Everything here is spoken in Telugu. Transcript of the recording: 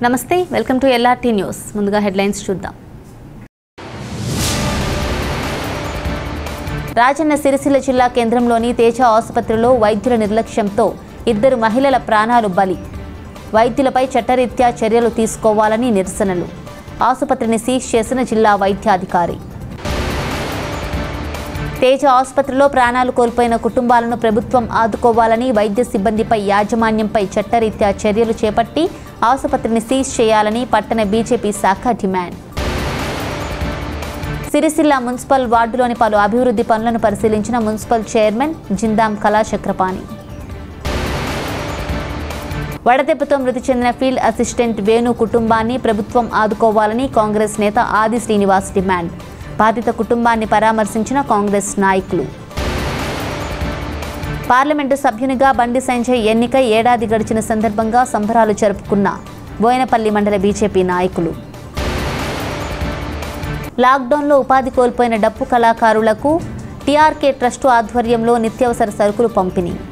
నమస్తే వెల్కమ్ టు ఎల్ఆర్టీ న్యూస్ ముందుగా హెడ్లైన్స్ చూద్దాం రాజన్న సిరిసిల్ల జిల్లా కేంద్రంలోని తేజ ఆసుపత్రిలో వైద్యుల నిర్లక్ష్యంతో ఇద్దరు మహిళల ప్రాణాలు బలి వైద్యులపై చట్టరీత్యా చర్యలు తీసుకోవాలని నిరసనలు ఆసుపత్రిని సీజ్ చేసిన జిల్లా వైద్యాధికారి తేజ ఆసుపత్రిలో ప్రాణాలు కోల్పోయిన కుటుంబాలను ప్రభుత్వం ఆదుకోవాలని వైద్య సిబ్బందిపై యాజమాన్యంపై చట్టరీత్యా చర్యలు చేపట్టి ఆసుపత్రిని సీజ్ చేయాలని పట్టణ బీజేపీ శాఖ డిమాండ్ సిరిసిల్ల మున్సిపల్ వార్డులోని పలు అభివృద్ధి పనులను పరిశీలించిన మున్సిపల్ చైర్మన్ జిందాం కళాచక్రపాణి వడదెబ్బతో మృతి చెందిన ఫీల్డ్ అసిస్టెంట్ వేణు కుటుంబాన్ని ప్రభుత్వం ఆదుకోవాలని కాంగ్రెస్ నేత ఆది శ్రీనివాస్ డిమాండ్ బాధిత కుటుంబాన్ని పరామర్శించిన కాంగ్రెస్ నాయకులు పార్లమెంటు సభ్యునిగా బండి సంజయ్ ఎన్నికై ఏడాది గడిచిన సందర్భంగా సంబరాలు జరుపుకున్న బోయనపల్లి మండల బీజేపీ నాయకులు లాక్డౌన్లో ఉపాధి కోల్పోయిన డప్పు కళాకారులకు టీఆర్కే ట్రస్టు ఆధ్వర్యంలో నిత్యావసర సరుకులు పంపిణీ